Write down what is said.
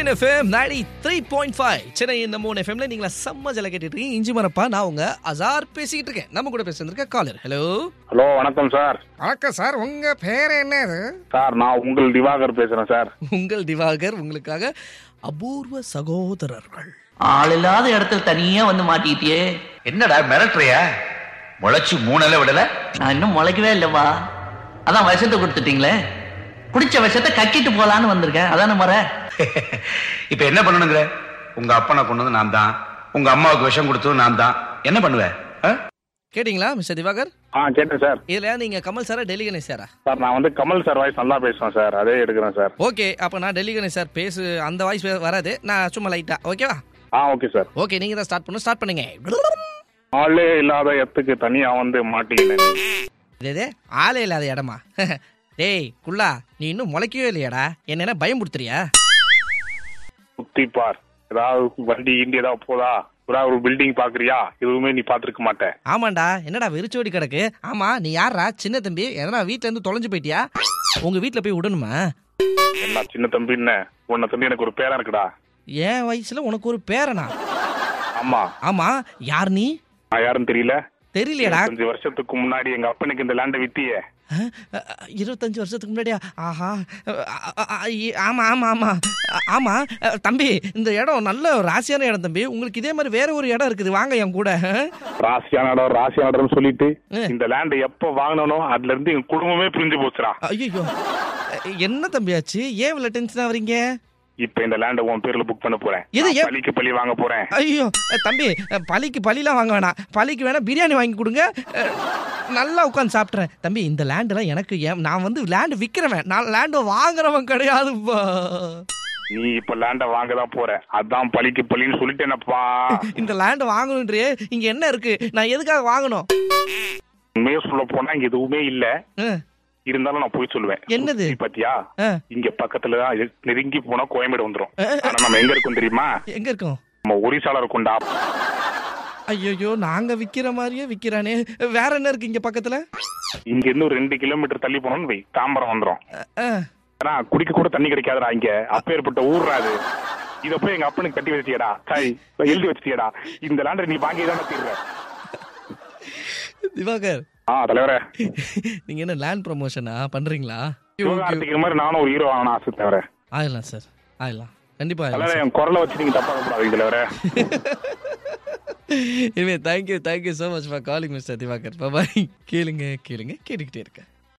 சூரியன் FM ninety three point five Chennai இந்த மூணு எஃப்எம்ல நீங்களா செம்ம ஜல கேட்டுட்டு இருக்கீங்க இஞ்சி மரப்பா நான் உங்க அசார் பேசிக்கிட்டு இருக்கேன் நம்ம கூட பேசுறதுக்கு காலர் ஹலோ ஹலோ வணக்கம் சார் வணக்கம் சார் உங்க பேர் என்னது சார் நான் உங்கள் திவாகர் பேசுறேன் சார் உங்கள் திவாகர் உங்களுக்காக அபூர்வ சகோதரர்கள் ஆள் இல்லாத இடத்துல தனியா வந்து மாட்டிக்கிட்டியே என்னடா மிரட்டுறியா முளைச்சு மூணுல விடல நான் இன்னும் முளைக்கவே இல்லைப்பா அதான் விஷத்தை கொடுத்துட்டீங்களே குடிச்ச விஷத்தை கக்கிட்டு போலான்னு வந்திருக்கேன் அதானே முறை இப்ப என்ன பண்ணணுங்கிற உங்க அப்பனை கொண்டது நான் தான் உங்க அம்மாவுக்கு விஷம் கொடுத்தது நான் தான் என்ன பண்ணுவேன் கேட்டிங்களா மிஸ்டர் திவாகர் ஆ கேட்டேன் சார் இதுல நீங்க கமல் சாரா டெல்லி கணேஷ் சாரா சார் நான் வந்து கமல் சார் வாய்ஸ் நல்லா பேசுவேன் சார் அதே எடுக்கிறேன் சார் ஓகே அப்போ நான் டெல்லி கணேஷ் சார் பேசு அந்த வாய்ஸ் வராது நான் சும்மா லைட்டா ஓகேவா ஆ ஓகே சார் ஓகே நீங்க தான் ஸ்டார்ட் பண்ணணும் ஸ்டார்ட் பண்ணுங்க ஆளே இல்லாத இடத்துக்கு தனியா வந்து மாட்டிக்கினேன் இதே ஆளே இல்லாத இடமா டேய் குள்ளா நீ இன்னும் முளைக்கவே இல்லையாடா என்ன பயமுடுத்துறியா சுத்தி பார் ஏதாவது வண்டி இண்டி ஏதாவது போதா ஏதாவது ஒரு பில்டிங் பாக்குறியா எதுவுமே நீ பாத்துருக்க மாட்டேன் ஆமாண்டா என்னடா வெறிச்சோடி கிடக்கு ஆமா நீ யாரா சின்ன தம்பி எதனா வீட்ல இருந்து தொலைஞ்சு போயிட்டியா உங்க வீட்ல போய் விடணுமா என்ன சின்ன தம்பி என்ன உன்னை தம்பி எனக்கு ஒரு பேரன் இருக்குடா என் வயசுல உனக்கு ஒரு பேரனா ஆமா ஆமா யார் நீ நான் யாருன்னு தெரியல தெரியலையடா அஞ்சு வருஷத்துக்கு முன்னாடி எங்க அப்பனுக்கு இந்த லேண்டை வித்தியே அஹ், அஹ், இருபத்தஞ்சு வருஷத்துக்கு முன்னாடியா ஆஹா அஹ், அஹ், அஹ், இ- ஆமா ஆமா ஆமா அஹ், ஆமா அஹ், தம்பி இந்த இடம் நல்ல ஒரு ராசியான இடம் தம்பி உங்களுக்கு இதே மாதிரி வேற ஒரு இடம் இருக்குது வாங்க என் கூட அஹ். ராசியான இடம் ராசியான இடம்னு சொல்லிட்டு ம். இந்த லேண்டை எப்ப வாங்கினோ அதுல இருந்து எங்க குடும்பமே பிரிஞ்சு போச்சுடா ஐயோ என்ன தம்பியாச்சு ஏன் இவ்வளவு டென்ஷனா வரீங்க இப்ப இந்த லேண்டை உன் பேர்ல புக் பண்ண போறேன் எது, நான் ஏன்? பலிக்கு பலி வாங்க போறேன் ஐயோ அஹ், தம்பி அஹ், பலிக்கு பலிலாம் வாங்க வேணாம் பலிக்கு வேணா பிரியாணி வாங்கி கொடுங்க அஹ், நல்லா உட்காந்து சாப்பிட்றேன் தம்பி இந்த லேண்டெல்லாம் எனக்கு ஏன் நான் வந்து லேண்டு விற்கிறவன் நான் லேண்டு வாங்குறவன் கிடையாதுப்பா நீ இப்ப லேண்ட வாங்க தான் போற அதான் பலிக்கு பலின்னு சொல்லிட்டேனப்பா இந்த லேண்டு வாங்கணுன்றியே இங்க என்ன இருக்கு நான் எதுக்காக வாங்கணும் உண்மையா சொல்ல போனா இங்க எதுவுமே இல்ல அஹ், இருந்தாலும் நான் போய் சொல்லுவேன் என்னது? சுத்தி பாத்தியா அஹ், இங்க பக்கத்துல தான் இது- நெருங்கி போனா கோயம்பேடு வந்துரும் அஹ். ஆனா நம்ம எங்க இருக்கோம் தெரியுமா எங்க இருக்கோம் நம்ம ஒரிசால இருக்கோம்டா ஐயோ நாங்க விக்கிற மாதிரியே விக்கிறானே வேற என்ன இருக்கு இங்க பக்கத்துல இங்க இருந்து ஒரு ரெண்டு கிலோமீட்டர் தள்ளி போனோம்னு வை தாம்பரம் வந்துரும் அஹ், ஆனா குடிக்க கூட தண்ணி கிடைக்காதுடா இங்க அப்பேற்பட்ட ஊர்ரா அது இத போய் எங்க அப்பனுக்கு கட்டி வச்சிட்டியடா சாய் எழுதி வச்சிட்டியடா இந்த லேண்டை நீ வாங்கி தானே தீர்ற திவாகர் ஆ தலைவரே நீங்க என்ன லேண்ட் ப்ரொமோஷனா பண்றீங்களா சிவகார்த்திகேயன் மாதிரி நானும் ஒரு ஹீரோ ஆகணும் ஆசை தலைவரே ஆயிடலாம் சார் ஆயிடலாம் கண்டிப்பா ஆயிடலாம் தலைவரே என் குரலை வச்சு நீங்க தப்பா கூடாது தலைவரே இனிமே thank you thank you so much for calling mister Divakar bye கேளுங்க கேளுங்க கேட்டுக்கிட்டே இருக்கேன்